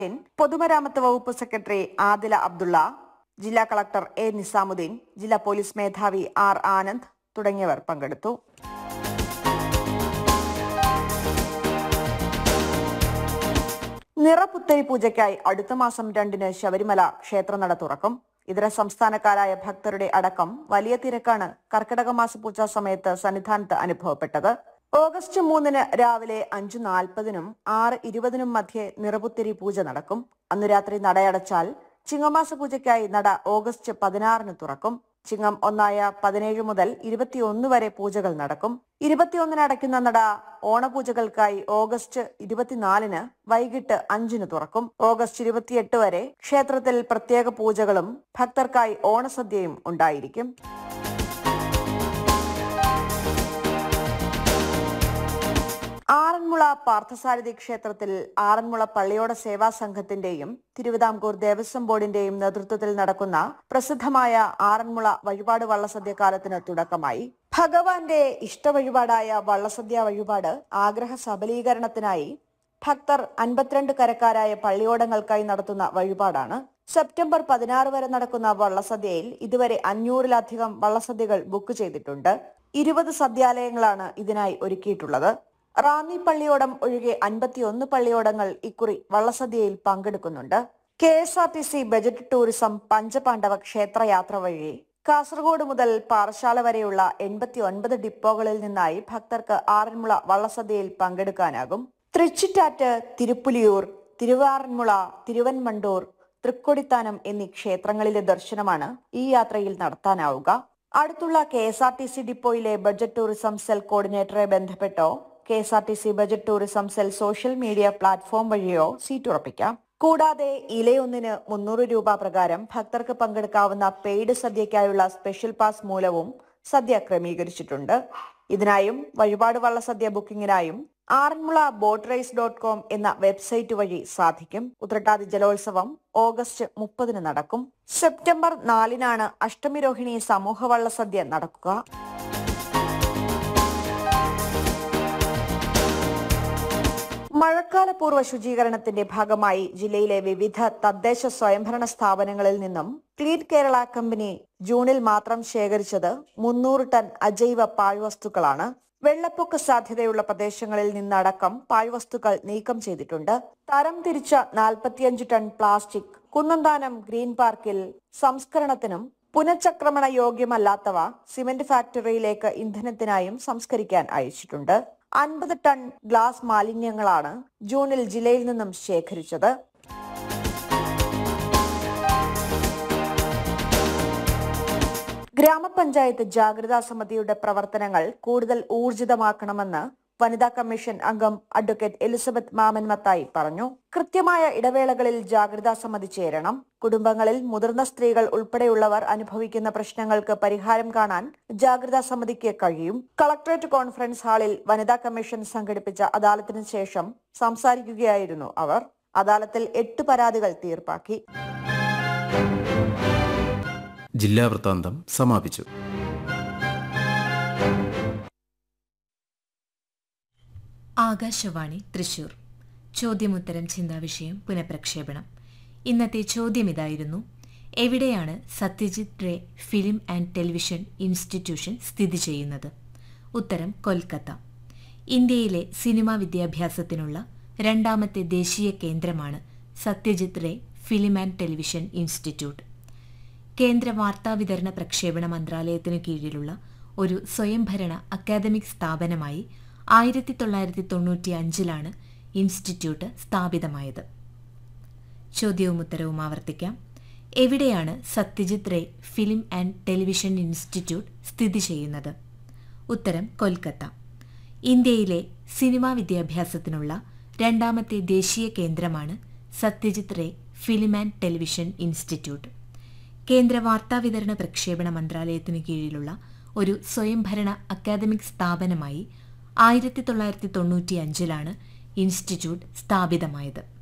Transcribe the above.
പൊതുമരാമത്ത് വകുപ്പ് സെക്രട്ടറി ആദില അബ്ദുള്ള ജില്ലാ കളക്ടർ എ നിസാമുദ്ദീൻ ജില്ലാ പോലീസ് മേധാവി ആർ ആനന്ദ് തുടങ്ങിയവർ പങ്കെടുത്തു നിറപുത്തരി പൂജയ്ക്കായി അടുത്ത മാസം രണ്ടിന് ശബരിമല ക്ഷേത്രനട തുറക്കും ഇതര സംസ്ഥാനക്കാരായ ഭക്തരുടെ അടക്കം വലിയ തിരക്കാണ് കർക്കിടക മാസ പൂജാ സമയത്ത് സന്നിധാനത്ത് അനുഭവപ്പെട്ടത് ഓഗസ്റ്റ് മൂന്നിന് രാവിലെ അഞ്ചു നാൽപ്പതിനും ആറ് ഇരുപതിനും മധ്യേ നിറപുത്തരി പൂജ നടക്കും അന്നു രാത്രി നടയടച്ചാൽ ചിങ്ങമാസ പൂജയ്ക്കായി നട ഓഗസ്റ്റ് പതിനാറിന് തുറക്കും ചിങ്ങം ഒന്നായ പതിനേഴ് മുതൽ ഇരുപത്തിയൊന്ന് വരെ പൂജകൾ നടക്കും ഇരുപത്തിയൊന്നിന് അടയ്ക്കുന്ന നട ഓണപൂജകൾക്കായി ഓഗസ്റ്റ് ഇരുപത്തിനാലിന് വൈകിട്ട് അഞ്ചിന് തുറക്കും ഓഗസ്റ്റ് ഇരുപത്തിയെട്ട് വരെ ക്ഷേത്രത്തിൽ പ്രത്യേക പൂജകളും ഭക്തർക്കായി ഓണസദ്യയും ഉണ്ടായിരിക്കും ആറന്മുള പാർത്ഥസാരഥി ക്ഷേത്രത്തിൽ ആറന്മുള പള്ളിയോട സേവാ സംഘത്തിന്റെയും തിരുവിതാംകൂർ ദേവസ്വം ബോർഡിന്റെയും നേതൃത്വത്തിൽ നടക്കുന്ന പ്രസിദ്ധമായ ആറന്മുള വഴിപാട് വള്ളസദ്യ കാലത്തിന് തുടക്കമായി ഭഗവാന്റെ ഇഷ്ടവഴിപാടായ വള്ളസദ്യ വഴിപാട് ആഗ്രഹ സബലീകരണത്തിനായി ഭക്തർ അൻപത്തിരണ്ട് കരക്കാരായ പള്ളിയോടങ്ങൾക്കായി നടത്തുന്ന വഴിപാടാണ് സെപ്റ്റംബർ പതിനാറ് വരെ നടക്കുന്ന വള്ളസദ്യയിൽ ഇതുവരെ അഞ്ഞൂറിലധികം വള്ളസദ്യകൾ ബുക്ക് ചെയ്തിട്ടുണ്ട് ഇരുപത് സദ്യാലയങ്ങളാണ് ഇതിനായി ഒരുക്കിയിട്ടുള്ളത് റാന്നി പള്ളിയോടം ഒഴികെ അൻപത്തിയൊന്ന് പള്ളിയോടങ്ങൾ ഇക്കുറി വള്ളസദ്യയിൽ പങ്കെടുക്കുന്നുണ്ട് K S R T C budget tourism പഞ്ചപാണ്ഡവ ക്ഷേത്രയാത്ര വഴി കാസർഗോഡ് മുതൽ പാറശാല വരെയുള്ള എൺപത്തി ഒൻപത് ഡിപ്പോകളിൽ നിന്നായി ഭക്തർക്ക് ആറന്മുള വള്ളസദ്യയിൽ പങ്കെടുക്കാനാകും തൃച്ചിറ്റാറ്റ് തിരുപ്പുലിയൂർ തിരുവാറന്മുള തിരുവൻമണ്ടൂർ തൃക്കൊടിത്താനം എന്നീ ക്ഷേത്രങ്ങളിലെ ദർശനമാണ് ഈ യാത്രയിൽ നടത്താനാവുക അടുത്തുള്ള K S R T C ഡിപ്പോയിലെ ബഡ്ജറ്റ് ടൂറിസം സെൽ കോർഡിനേറ്ററെ ബന്ധപ്പെട്ടോ K S R T C budget tourism cell social media platform വഴിയോ സീറ്റ് ഉറപ്പിക്കാം കൂടാതെ ഇലയൊന്നിന് മുന്നൂറ് രൂപ പ്രകാരം ഭക്തർക്ക് പങ്കെടുക്കാവുന്ന പെയ്ഡ് സദ്യയ്ക്കായുള്ള സ്പെഷ്യൽ പാസ് മൂലവും സദ്യ ക്രമീകരിച്ചിട്ടുണ്ട് ഇതിനായും വഴിപാട് വള്ളസദ്യ ബുക്കിംഗിനായും Aranmula boat race dot com എന്ന വെബ്സൈറ്റ് വഴി സാധിക്കും ഉത്രട്ടാതി ജലോത്സവം ഓഗസ്റ്റ് മുപ്പതിന് നടക്കും സെപ്റ്റംബർ നാലിനാണ് അഷ്ടമിരോഹിണി സമൂഹ വള്ളസദ്യ നടക്കുക മഴക്കാലപൂർവ്വ ശുചീകരണത്തിന്റെ ഭാഗമായി ജില്ലയിലെ വിവിധ തദ്ദേശ സ്വയംഭരണ സ്ഥാപനങ്ങളിൽ നിന്നും ക്ലീൻ കേരള കമ്പനി ജൂണിൽ മാത്രം ശേഖരിച്ചത് മുന്നൂറ് ടൺ അജൈവ പാഴ്വസ്തുക്കളാണ് വെള്ളപ്പൊക്ക സാധ്യതയുള്ള പ്രദേശങ്ങളിൽ നിന്നടക്കം പാഴ്വസ്തുക്കൾ നീക്കം ചെയ്തിട്ടുണ്ട് തരം തിരിച്ച നാൽപ്പത്തിയഞ്ച് ടൺ പ്ലാസ്റ്റിക് കുന്നന്താനം ഗ്രീൻ പാർക്കിൽ സംസ്കരണത്തിനും പുനഃചക്രമണ യോഗ്യമല്ലാത്തവ സിമന്റ് ഫാക്ടറിയിലേക്ക് ഇന്ധനത്തിനായും സംസ്കരിക്കാൻ അയച്ചിട്ടുണ്ട് അൻപത് ടൺ ഗ്ലാസ് മാലിന്യങ്ങളാണ് ജൂണിൽ ജില്ലയിൽ നിന്നും ശേഖരിച്ചത് ഗ്രാമപഞ്ചായത്ത് ജാഗ്രതാ സമിതിയുടെ പ്രവർത്തനങ്ങൾ കൂടുതൽ ഊർജിതമാക്കണമെന്ന് വനിതാ കമ്മീഷൻ അംഗം അഡ്വക്കേറ്റ് എലിസബത്ത് മാമൻ മത്തായി പറഞ്ഞു കൃത്യമായ ഇടവേളകളിൽ ജാഗ്രതാ സമിതി ചേരണം കുടുംബങ്ങളിൽ മുതിർന്ന സ്ത്രീകൾ ഉൾപ്പെടെയുള്ളവർ അനുഭവിക്കുന്ന പ്രശ്നങ്ങൾക്ക് പരിഹാരം കാണാൻ ജാഗ്രതാ സമിതിക്ക് കഴിയും കളക്ടറേറ്റ് കോൺഫറൻസ് ഹാളിൽ വനിതാ കമ്മീഷൻ സംഘടിപ്പിച്ച അദാലത്തിന് ശേഷം സംസാരിക്കുകയായിരുന്നു അവർ അദാലത്തിൽ എട്ട് പരാതികൾ തീർപ്പാക്കി ജില്ലാ വൃത്താന്തം സമാപിച്ചു ആകാശവാണി തൃശൂർ ചോദ്യമുത്തരം ചിന്താവിഷയം പുനഃപ്രക്ഷേപണം ഇന്നത്തെ ചോദ്യം ഇതായിരുന്നു എവിടെയാണ് Satyajit Ray film and television institution സ്ഥിതി ചെയ്യുന്നത് ഉത്തരം കൊൽക്കത്ത ഇന്ത്യയിലെ സിനിമാ വിദ്യാഭ്യാസത്തിനുള്ള രണ്ടാമത്തെ ദേശീയ കേന്ദ്രമാണ് Satyajit Ray film and television institute കേന്ദ്ര വാർത്താവിതരണ പ്രക്ഷേപണ മന്ത്രാലയത്തിനു കീഴിലുള്ള ഒരു സ്വയംഭരണ അക്കാദമിക് സ്ഥാപനമായി ആയിരത്തി തൊള്ളായിരത്തി തൊണ്ണൂറ്റി അഞ്ചിലാണ് ഇൻസ്റ്റിറ്റ്യൂട്ട് സ്ഥാപിതമായത് ചോദ്യവും ഉത്തരവും ആവർത്തിക്കാം എവിടെയാണ് Satyajit Ray film and television institute സ്ഥിതി ചെയ്യുന്നത് ഉത്തരം കൊൽക്കത്ത ഇന്ത്യയിലെ സിനിമാ വിദ്യാഭ്യാസത്തിനുള്ള രണ്ടാമത്തെ ദേശീയ കേന്ദ്രമാണ് Satyajit Ray film and television institute കേന്ദ്ര വാർത്താവിതരണ പ്രക്ഷേപണ മന്ത്രാലയത്തിനു കീഴിലുള്ള ഒരു സ്വയംഭരണ അക്കാദമിക് സ്ഥാപനമായി ആയിരത്തി തൊള്ളായിരത്തി തൊണ്ണൂറ്റി അഞ്ചിലാണ് ഇൻസ്റ്റിറ്റ്യൂട്ട് സ്ഥാപിതമായത്